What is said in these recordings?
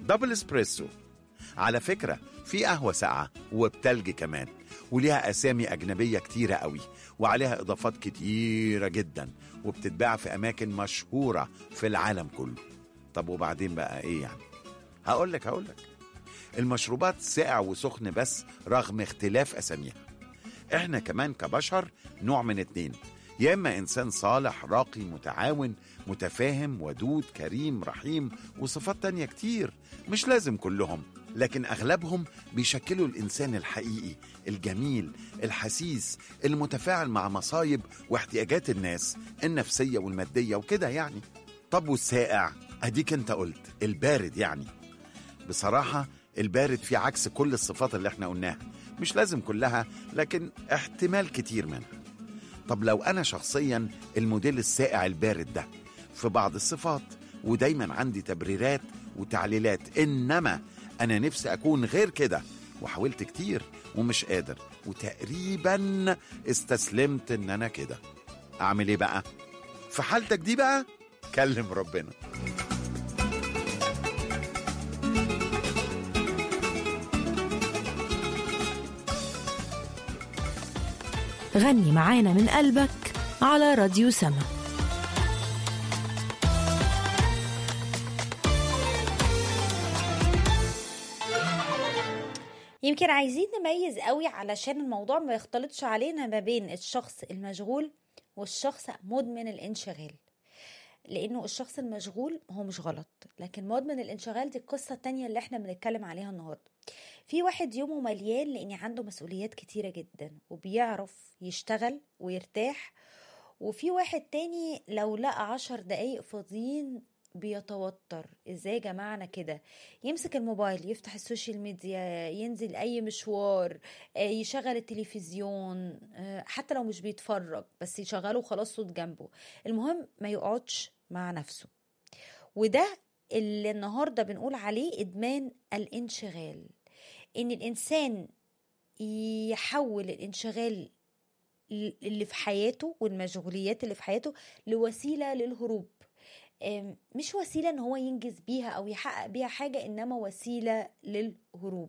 دبل اسبريسو على فكرة في قهوة ساقعة وبتلج كمان وليها أسامي أجنبية كتيرة قوي وعليها إضافات كتيرة جدا وبتتباع في أماكن مشهورة في العالم كله طب وبعدين بقى إيه يعني هقولك هقولك المشروبات ساقع وسخن بس رغم اختلاف أساميها احنا كمان كبشر نوع من اتنين يا اما انسان صالح راقي متعاون متفاهم ودود كريم رحيم وصفات تانية كتير مش لازم كلهم لكن اغلبهم بيشكلوا الانسان الحقيقي الجميل الحسيس المتفاعل مع مصايب واحتياجات الناس النفسيه والماديه وكده يعني طب والسائع اديك انت قلت البارد يعني بصراحه البارد فيه عكس كل الصفات اللي احنا قلناها مش لازم كلها لكن احتمال كتير منها طب لو انا شخصيا الموديل السائع البارد ده في بعض الصفات ودايما عندي تبريرات وتعليلات انما انا نفسي اكون غير كده وحاولت كتير ومش قادر وتقريبا استسلمت ان انا كده اعمل ايه بقى في حالتك دي بقى كلم ربنا غني معانا من قلبك على راديو سما يمكن عايزين نميز قوي علشان الموضوع ما يختلطش علينا ما بين الشخص المشغول والشخص مدمن الانشغال لانه الشخص المشغول هو مش غلط لكن مدمن الانشغال دي القصة التانية اللي احنا بنتكلم عليها النهاردة في واحد يومه مليان لان عنده مسؤوليات كتيرة جدا وبيعرف يشتغل ويرتاح وفي واحد تاني لو لقى عشر دقايق فاضيين بيتوتر ازاي يا جماعة انا كده يمسك الموبايل يفتح السوشيال ميديا ينزل اي مشوار آه، يشغل التلفزيون آه، حتى لو مش بيتفرج بس يشغله خلاص صوت جنبه المهم ما يقعدش مع نفسه وده اللي النهارده بنقول عليه ادمان الانشغال ان الانسان يحول الانشغال اللي في حياته والمشغوليات اللي في حياته لوسيله للهروب أم، مش وسيله ان هو ينجز بيها او يحقق بيها حاجه انما وسيله للهروب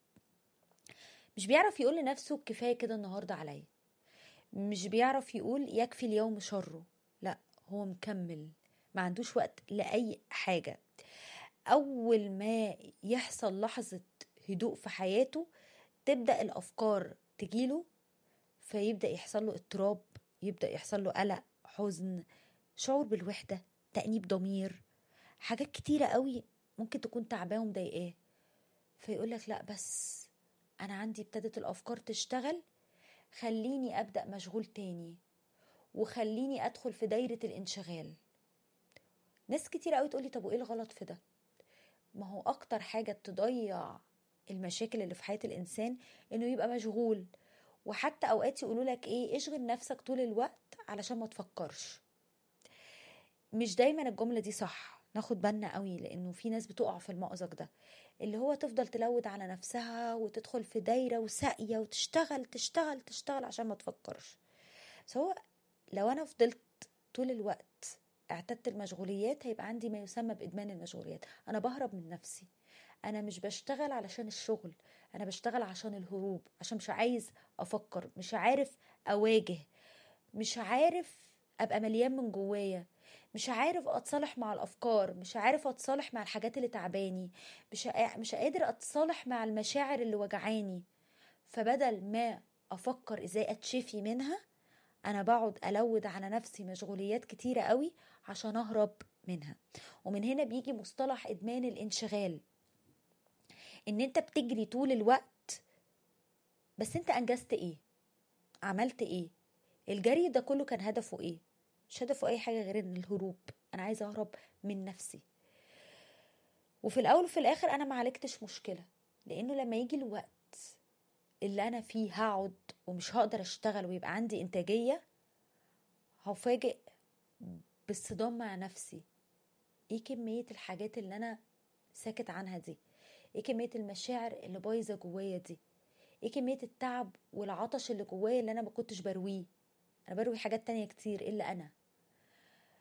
مش بيعرف يقول لنفسه كفايه كده النهارده عليا مش بيعرف يقول يكفي اليوم شره لا هو مكمل ما عندوش وقت لاي حاجه اول ما يحصل لحظه هدوء في حياته تبدا الافكار تجيله فيبدا يحصل له اضطراب يبدا يحصل له قلق حزن شعور بالوحده تانيب ضمير حاجات كتيره قوي ممكن تكون تعباه ومضايقاه فيقول لك لا بس انا عندي ابتدت الافكار تشتغل خليني ابدا مشغول تاني وخليني ادخل في دايره الانشغال ناس كتير قوي تقولي طب وايه الغلط في ده ما هو اكتر حاجه تضيع المشاكل اللي في حياه الانسان انه يبقى مشغول وحتى اوقات يقولوا لك ايه اشغل نفسك طول الوقت علشان ما تفكرش مش دايما الجمله دي صح ناخد بالنا قوي لانه في ناس بتقع في المأزق ده اللي هو تفضل تلود على نفسها وتدخل في دايره وساقيه وتشتغل تشتغل تشتغل عشان ما تفكرش بس هو لو انا فضلت طول الوقت اعتدت المشغوليات هيبقى عندي ما يسمى بادمان المشغوليات انا بهرب من نفسي انا مش بشتغل علشان الشغل انا بشتغل عشان الهروب عشان مش عايز افكر مش عارف اواجه مش عارف ابقى مليان من جوايا مش عارف اتصالح مع الافكار مش عارف اتصالح مع الحاجات اللي تعباني مش قا- مش قادر اتصالح مع المشاعر اللي وجعاني فبدل ما افكر ازاي اتشفي منها انا بقعد الود على نفسي مشغوليات كتيره قوي عشان اهرب منها ومن هنا بيجي مصطلح ادمان الانشغال ان انت بتجري طول الوقت بس انت انجزت ايه عملت ايه الجري ده كله كان هدفه ايه مش هدفه اي حاجه غير ان الهروب انا عايزه اهرب من نفسي وفي الاول وفي الاخر انا ما عالجتش مشكله لانه لما يجي الوقت اللي انا فيه هقعد ومش هقدر اشتغل ويبقى عندي انتاجيه هفاجئ بالصدام مع نفسي ايه كميه الحاجات اللي انا ساكت عنها دي ايه كميه المشاعر اللي بايظه جوايا دي ايه كميه التعب والعطش اللي جوايا اللي انا ما كنتش برويه انا بروي حاجات تانية كتير الا انا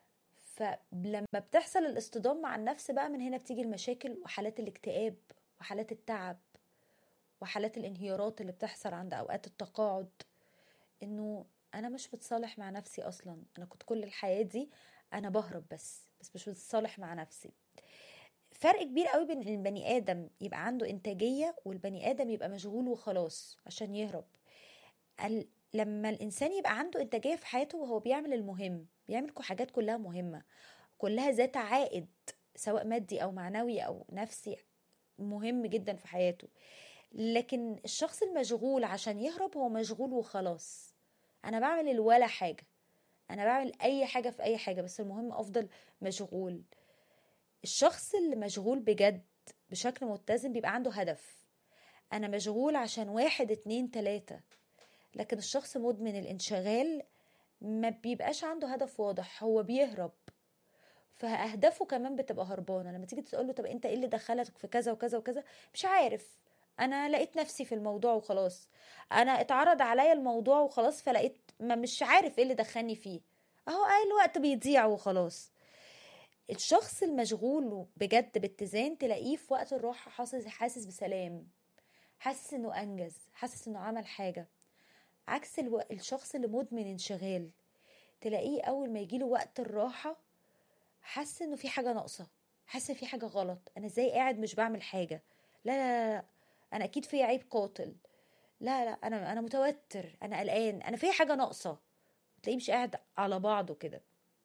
فلما بتحصل الاصطدام مع النفس بقى من هنا بتيجي المشاكل وحالات الاكتئاب وحالات التعب وحالات الانهيارات اللي بتحصل عند اوقات التقاعد انه انا مش بتصالح مع نفسي اصلا انا كنت كل الحياه دي انا بهرب بس بس مش بتصالح مع نفسي فرق كبير قوي بين البني ادم يبقى عنده انتاجيه والبني ادم يبقى مشغول وخلاص عشان يهرب ال... لما الانسان يبقى عنده انتاجيه في حياته وهو بيعمل المهم بيعمل حاجات كلها مهمه كلها ذات عائد سواء مادي او معنوي او نفسي مهم جدا في حياته لكن الشخص المشغول عشان يهرب هو مشغول وخلاص انا بعمل الولا حاجه انا بعمل اي حاجه في اي حاجه بس المهم افضل مشغول الشخص اللي مشغول بجد بشكل متزن بيبقى عنده هدف انا مشغول عشان واحد اتنين تلاتة لكن الشخص مدمن الانشغال ما بيبقاش عنده هدف واضح هو بيهرب فاهدافه كمان بتبقى هربانه لما تيجي تقول له طب انت ايه اللي دخلك في كذا وكذا وكذا مش عارف انا لقيت نفسي في الموضوع وخلاص انا اتعرض عليا الموضوع وخلاص فلقيت ما مش عارف ايه اللي دخلني فيه اهو اي الوقت بيضيع وخلاص الشخص المشغول بجد باتزان تلاقيه في وقت الراحه حاسس حاسس بسلام حاسس انه انجز حاسس انه عمل حاجه عكس الو... الشخص اللي مدمن انشغال تلاقيه اول ما يجيله وقت الراحه حاسس انه في حاجه ناقصه حاسس ان في حاجه غلط انا ازاي قاعد مش بعمل حاجه لا لا لا انا اكيد في عيب قاتل لا لا انا انا متوتر انا قلقان انا في حاجه ناقصه تلاقيه مش قاعد على بعضه كده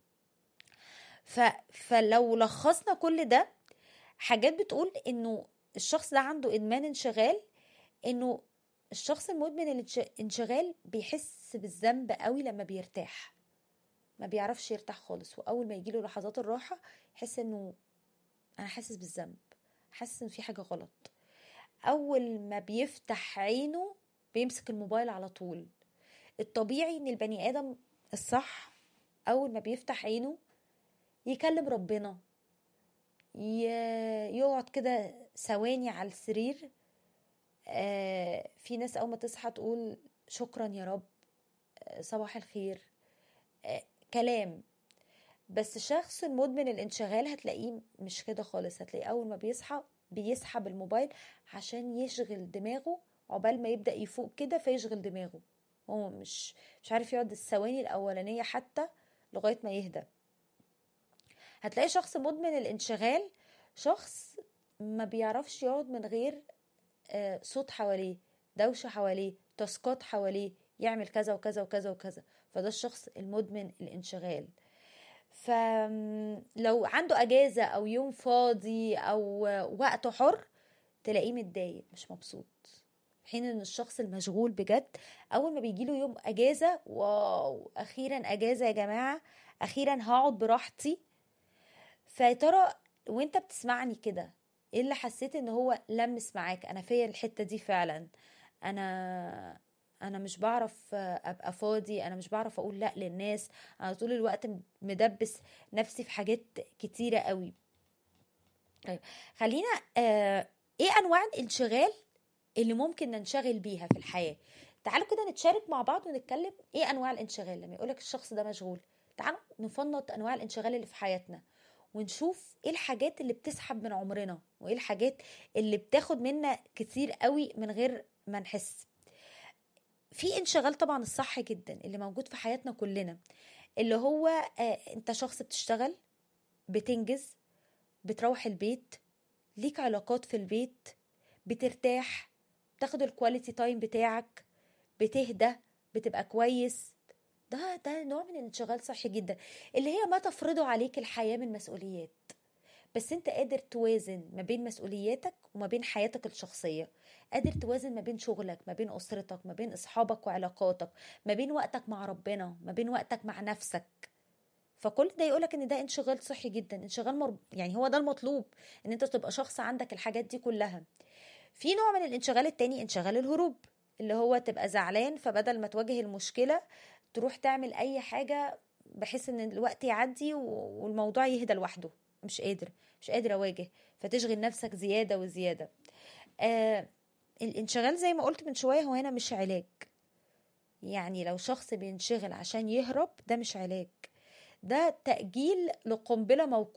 ف... فلو لخصنا كل ده حاجات بتقول انه الشخص ده عنده ادمان انشغال انه الشخص المدمن الانشغال بيحس بالذنب قوي لما بيرتاح ما بيعرفش يرتاح خالص واول ما يجيله لحظات الراحه يحس انه انا حاسس بالذنب حاسس ان في حاجه غلط اول ما بيفتح عينه بيمسك الموبايل على طول الطبيعي ان البني ادم الصح اول ما بيفتح عينه يكلم ربنا يقعد كده ثواني على السرير آه في ناس اول ما تصحى تقول شكرا يا رب آه صباح الخير آه كلام بس الشخص المدمن الانشغال هتلاقيه مش كده خالص هتلاقيه اول ما بيصحى بيسحب الموبايل عشان يشغل دماغه عقبال ما يبدا يفوق كده فيشغل دماغه هو مش مش عارف يقعد الثواني الاولانيه حتى لغايه ما يهدى هتلاقي شخص مدمن الانشغال شخص ما بيعرفش يقعد من غير صوت حواليه دوشة حواليه تاسكات حواليه يعمل كذا وكذا وكذا وكذا فده الشخص المدمن الانشغال فلو عنده اجازة او يوم فاضي او وقت حر تلاقيه متضايق مش مبسوط حين ان الشخص المشغول بجد اول ما بيجيله يوم اجازة واو اخيرا اجازة يا جماعة اخيرا هقعد براحتي فيا ترى وانت بتسمعني كده ايه اللي حسيت ان هو لمس معاك انا فيا الحته دي فعلا انا انا مش بعرف ابقى فاضي انا مش بعرف اقول لا للناس انا طول الوقت مدبس نفسي في حاجات كتيره قوي طيب خلينا آه ايه انواع الانشغال اللي ممكن ننشغل بيها في الحياه تعالوا كده نتشارك مع بعض ونتكلم ايه انواع الانشغال لما يقولك الشخص ده مشغول تعالوا نفنط انواع الانشغال اللي في حياتنا ونشوف ايه الحاجات اللي بتسحب من عمرنا وايه الحاجات اللي بتاخد منا كتير قوي من غير ما نحس في انشغال طبعا الصح جدا اللي موجود في حياتنا كلنا اللي هو آه انت شخص بتشتغل بتنجز بتروح البيت ليك علاقات في البيت بترتاح تاخد الكواليتي تايم بتاعك بتهدى بتبقى كويس ده ده نوع من الانشغال صحي جدا اللي هي ما تفرضه عليك الحياة من مسؤوليات بس انت قادر توازن ما بين مسؤولياتك وما بين حياتك الشخصية قادر توازن ما بين شغلك ما بين أسرتك ما بين أصحابك وعلاقاتك ما بين وقتك مع ربنا ما بين وقتك مع نفسك فكل ده يقولك ان ده انشغال صحي جدا انشغال مرب... يعني هو ده المطلوب ان انت تبقى شخص عندك الحاجات دي كلها في نوع من الانشغال التاني انشغال الهروب اللي هو تبقى زعلان فبدل ما تواجه المشكلة تروح تعمل اي حاجة بحيث ان الوقت يعدي والموضوع يهدى لوحده مش قادر مش قادر اواجه فتشغل نفسك زيادة وزيادة آه الانشغال زي ما قلت من شوية هو هنا مش علاج يعني لو شخص بينشغل عشان يهرب ده مش علاج ده تأجيل لقنبلة موقوتة